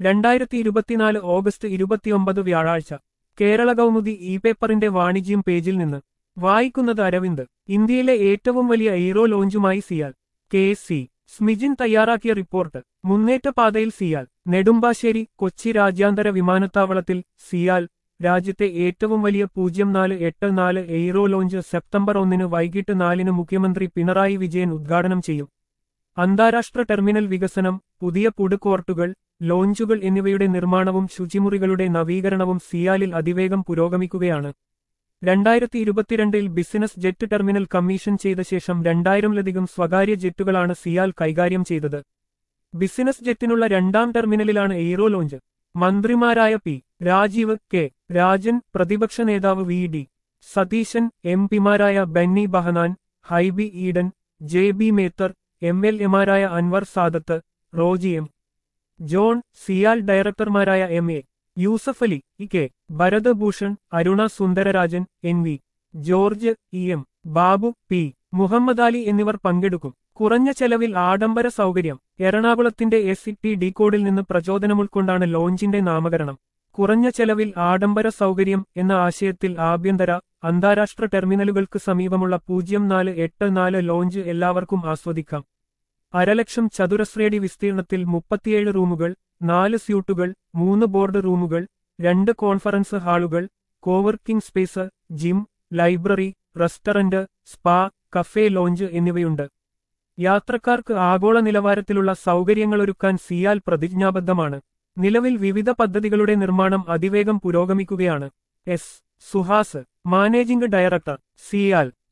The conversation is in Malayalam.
രണ്ടായിരത്തി ഇരുപത്തിനാല് ഓഗസ്റ്റ് ഇരുപത്തിയൊമ്പത് വ്യാഴാഴ്ച കേരള കൗമുദി ഇ പേപ്പറിന്റെ വാണിജ്യം പേജിൽ നിന്ന് വായിക്കുന്നത് അരവിന്ദ് ഇന്ത്യയിലെ ഏറ്റവും വലിയ എയ്റോ ലോഞ്ചുമായി സിയാൽ കെ സി സ്മിജിൻ തയ്യാറാക്കിയ റിപ്പോർട്ട് മുന്നേറ്റ പാതയിൽ സിയാൽ നെടുമ്പാശ്ശേരി കൊച്ചി രാജ്യാന്തര വിമാനത്താവളത്തിൽ സിയാൽ രാജ്യത്തെ ഏറ്റവും വലിയ പൂജ്യം നാല് എട്ട് നാല് എയ്റോ ലോഞ്ച് സെപ്റ്റംബർ ഒന്നിന് വൈകിട്ട് നാലിന് മുഖ്യമന്ത്രി പിണറായി വിജയൻ ഉദ്ഘാടനം ചെയ്യും അന്താരാഷ്ട്ര ടെർമിനൽ വികസനം പുതിയ ഫുഡ് കോർട്ടുകൾ ലോഞ്ചുകൾ എന്നിവയുടെ നിർമ്മാണവും ശുചിമുറികളുടെ നവീകരണവും സിയാലിൽ അതിവേഗം പുരോഗമിക്കുകയാണ് രണ്ടായിരത്തി ഇരുപത്തിരണ്ടിൽ ബിസിനസ് ജെറ്റ് ടെർമിനൽ കമ്മീഷൻ ചെയ്ത ശേഷം രണ്ടായിരത്തിലധികം സ്വകാര്യ ജെറ്റുകളാണ് സിയാൽ കൈകാര്യം ചെയ്തത് ബിസിനസ് ജെറ്റിനുള്ള രണ്ടാം ടെർമിനലിലാണ് എയ്റോ ലോഞ്ച് മന്ത്രിമാരായ പി രാജീവ് കെ രാജൻ പ്രതിപക്ഷ നേതാവ് വി ഡി സതീശൻ എം പിമാരായ Benny Behanan Hibi Eden J B Mather M L എമാരായ അൻവർ സാദത്ത് റോജി എം ജോൺ സിയാൽ ഡയറക്ടർമാരായ M A Yusuff Ali E K Bharathbhushan Aruna Sundararajan N V George E M Babu P Muhammed Ali എന്നിവർ പങ്കെടുക്കും കുറഞ്ഞ ചെലവിൽ ആഡംബര സൗകര്യം എറണാകുളത്തിന്റെ എസ് ടി ഡി കോഡിൽ നിന്ന് പ്രചോദനം ഉൾക്കൊണ്ടാണ് ലോഞ്ചിന്റെ നാമകരണം കുറഞ്ഞ ചെലവിൽ ആഡംബര സൗകര്യം എന്ന ആശയത്തിൽ ആഭ്യന്തര അന്താരാഷ്ട്ര ടെർമിനലുകൾക്ക് സമീപമുള്ള പൂജ്യം നാല് എട്ട് നാല് ലോഞ്ച് എല്ലാവർക്കും ആസ്വദിക്കാം അരലക്ഷം ചതുരശ്രയടി വിസ്തീർണത്തിൽ മുപ്പത്തിയേഴ് റൂമുകൾ നാല് സ്യൂട്ടുകൾ മൂന്ന് ബോർഡ് റൂമുകൾ രണ്ട് കോൺഫറൻസ് ഹാളുകൾ coworking space gym library restaurant spa cafe lounge എന്നിവയുണ്ട് യാത്രക്കാർക്ക് ആഗോള നിലവാരത്തിലുള്ള സൗകര്യങ്ങളൊരുക്കാൻ സിയാൽ പ്രതിജ്ഞാബദ്ധമാണ് നിലവിൽ വിവിധ പദ്ധതികളുടെ നിർമ്മാണം അതിവേഗം പുരോഗമിക്കുകയാണ് S Suhas managing director CIAL